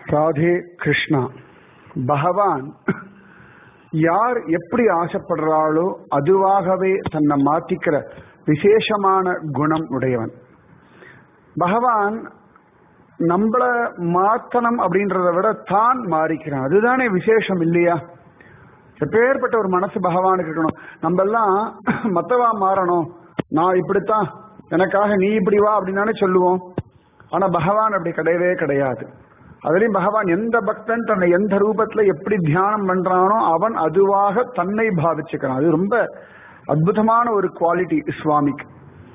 ராதே கிருஷ்ணா பகவான் யார் எப்படி ஆசைப்படுறாளோ அதுவாகவே தன்னை மாத்திக்கிற விசேஷமான குணம் உடையவன் பகவான் நம்மள மாத்தனம் அப்படின்றத விட தான் மாறிக்கிறான் அதுதானே விசேஷம் இல்லையா எப்பேற்பட்ட ஒரு மனசு பகவானுக்கு இருக்கணும் நம்ம எல்லாம் மத்தவா மாறணும் நான் இப்படித்தான் எனக்காக நீ இப்படி வா அப்படின்னு தானே சொல்லுவோம் ஆனா பகவான் அப்படி கிடையவே கிடையாது அதுலயும் பகவான் எந்த பக்தன் தன்னை எந்த ரூபத்துல எப்படி தியானம் பண்றானோ அவன் அதுவாக தன்னை பாவிச்சுக்கிறான் அது ரொம்ப அற்புதமான ஒரு குவாலிட்டி சுவாமிக்கு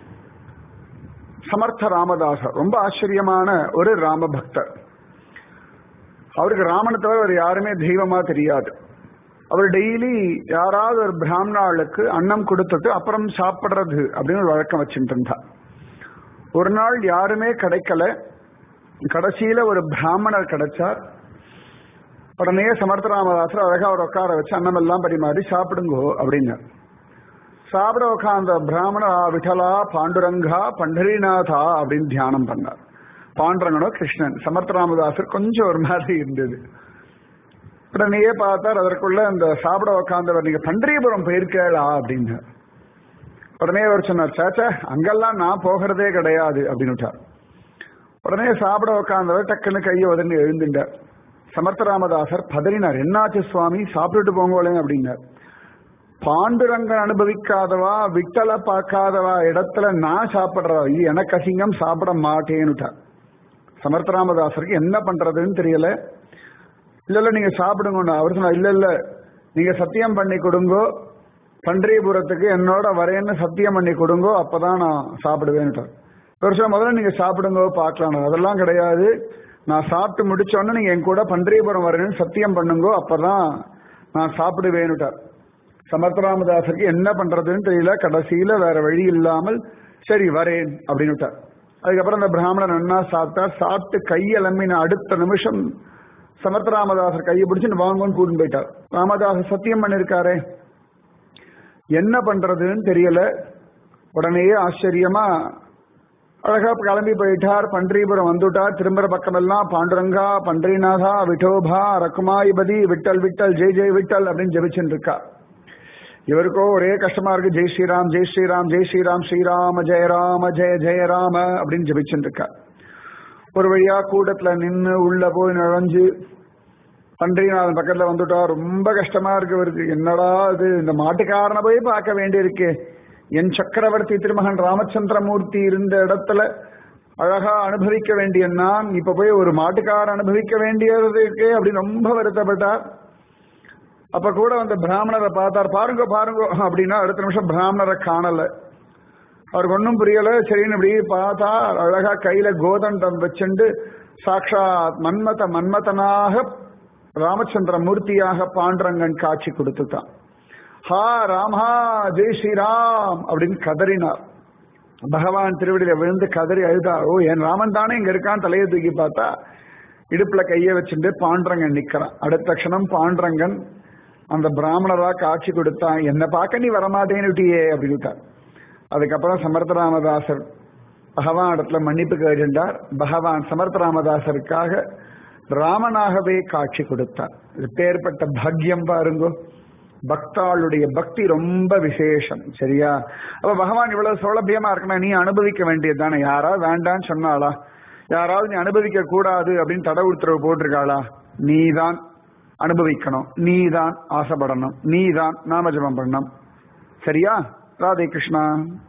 சமர்த்த ராமதாசர் ரொம்ப ஆச்சரியமான ஒரு ராம பக்தர் அவருக்கு ராமனை தவிர அவர் யாருமே தெய்வமா தெரியாது அவர் டெய்லி யாராவது ஒரு பிராமணாளுக்கு அன்னம் கொடுத்துட்டு அப்புறம் சாப்பிடுறது அப்படின்னு ஒரு வழக்கம் வச்சுட்டு இருந்தார் ஒரு நாள் யாருமே கிடைக்கல கடைசியில ஒரு பிராமணர் கிடைச்சார் உடனே சமர்த்த ராமதாசர் அழகா அவர் உட்கார வச்சு அன்னம் எல்லாம் பரிமாறி சாப்பிடுங்கோ அப்படின்னார் சாப்பிட உட்காந்த பிராமணர் "ஆ, விட்டலா பாண்டுரங்கா பண்டரிநாதா அப்படின்னு தியானம் பண்ணார் பாண்டுரங்கனோ கிருஷ்ணன் சமர்த்த ராமதாசர் கொஞ்சம் ஒரு மாதிரி இருந்தது உடனேயே பார்த்தார் அதற்குள்ள அந்த சாப்பிட உட்காந்தவர் நீங்க பண்டரிபுரம் போயிருக்கேளா அப்படின்னு உடனே அவர் சொன்னார் சேச்சா அங்கெல்லாம் நான் போகிறதே கிடையாது அப்படின்னு விட்டார் உடனே சாப்பிட உட்காந்தவர் டக்குன்னு கையை உதறி எழுந்துட்டார் சமர்த்த ராமதாசர் பதறினார் என்னாச்சு சுவாமி சாப்பிட்டுட்டு போங்களே அப்படின்னார் பாண்டுரங்கன் அனுபவிக்காதவா விட்டல பார்க்காதவா இடத்துல நான் சாப்பிடுறா இது எனக்கு அசிங்கம் சாப்பிட மாட்டேன்னுட்டார் சமர்த்த ராமதாசருக்கு என்ன பண்றதுன்னு தெரியல இல்ல இல்ல நீங்க சாப்பிடுங்க அவர் சொன்னார் இல்ல இல்ல நீங்க சத்தியம் பண்ணி கொடுங்கோ பண்டரிபுரத்துக்கு என்னோட வரேன்னு சத்தியம் பண்ணி கொடுங்கோ அப்பதான் நான் சாப்பிடுவேன்னுட்டார் ஒரு சில முதல்ல நீங்க சாப்பிடுங்கோ பார்க்கலாம் அதெல்லாம் கிடையாது நான் சாப்பிட்டு முடிச்சோன்னு நீங்க என் கூட பண்டரிபுரம் வரேன்னு சத்தியம் பண்ணுங்கோ அப்பதான் நான் சாப்பிடுவேன்னுட்டார் சமர்த்தராமதாசருக்கு என்ன பண்றதுன்னு தெரியல கடைசியில வேற வழி இல்லாமல் சரி வரேன் அப்படின்னு விட்டார் அதுக்கப்புறம் அந்த பிராமணன் நன்னா சாப்பிட்டா சாப்பிட்டு கையெலம்பின அடுத்த நிமிஷம் சமர்த்தராமதாசர் கையை பிடிச்சு வாங்கன்னு கூட்டின்னு போயிட்டார் ராமதாசர் சத்தியம் பண்ணிருக்காரே என்ன பண்றதுன்னு தெரியல உடனேயே ஆச்சரியமா அழகா கிளம்பி போயிட்டார் பன்றிபுரம் வந்துட்டார் திரும்புற பக்கமெல்லாம் பாண்டுரங்கா பன்றிநாதா விட்டோபா ரகுமாயிபதி விட்டல் விட்டல் ஜெய் ஜெய் விட்டல் அப்படின்னு ஜெபிச்சுட்டு இருக்கா இவருக்கோ ஒரே கஷ்டமா இருக்கு ஜெய் ஸ்ரீராம் ஜெய் ஸ்ரீராம் ஜெய் ஸ்ரீராம் ஸ்ரீராம ஜெய ராம ஜெய ஜெய ராம அப்படின்னு ஜெபிச்சுட்டு இருக்கா ஒரு வழியா கூட்டத்துல நின்னு உள்ள போய் நுழைஞ்சு பன்றிநாதன் பக்கத்துல வந்துட்டா ரொம்ப கஷ்டமா இருக்கு இவருக்கு என்னடா இது இந்த மாட்டுக்காரனை போய் பார்க்க வேண்டியிருக்கு என் சக்கரவர்த்தி திருமகன் ராமச்சந்திரமூர்த்தி இருந்த இடத்துல அழகா அனுபவிக்க வேண்டிய நான் இப்ப போய் ஒரு மாட்டுக்காரன் அனுபவிக்க வேண்டியதுக்கு அப்படின்னு ரொம்ப வருத்தப்பட்டார் அப்ப கூட அந்த பிராமணரை பார்த்தார் பாருங்க பாருங்க அப்படின்னா அடுத்த நிமிஷம் பிராமணரை காணல அவருக்கு ஒன்றும் புரியல சரின்னு இப்படி பார்த்தா அழகா கையில கோதண்டம் வச்சுண்டு சாக்ஷாத் மன்மத மன்மதனாக ராமச்சந்திர மூர்த்தியாக பாண்டுரங்கன் காட்சி கொடுத்துட்டான் ஹா ராமா ஜெய் ஸ்ரீராம் அப்படின்னு கதறினார் பகவான் திருவடியில விழுந்து கதறி அழுதார் ஓ என் ராமன் தானே இங்க இருக்கான் தலையை தூக்கி பார்த்தா இடுப்புல கைய வச்சுட்டு பாண்டுரங்கன் நிக்கிறான் அடுத்த க்ஷணம் பாண்டுரங்கன் அந்த பிராமணரா காட்சி கொடுத்தான் என்ன பார்க்க நீ வரமாட்டேன்னுட்டியே அப்படின்னுட்டார் அதுக்கப்புறம் சமர்த்த ராமதாசர் பகவான் இடத்துல மன்னிப்பு கேட்டார் பகவான் சமர்த்த ராமதாசருக்காக ராமனாகவே காட்சி கொடுத்தார் இது பேர்பட்ட பாக்கியம் பாருங்கோ பக்தாளுடைய பக்தி ரொம்ப விசேஷம் சரியா அப்ப பகவான் இவ்வளவு சௌலபியமா இருக்கணும் நீ அனுபவிக்க வேண்டியது தானே யாராவது வேண்டான்னு சொன்னாளா யாராவது நீ அனுபவிக்க கூடாது அப்படின்னு தடை உத்தரவு போட்டிருக்காளா நீதான் அனுபவிக்கணும் நீதான் ஆசைப்படணும் நீதான் நாமஜபம் பண்ணணும் சரியா ராதே கிருஷ்ணா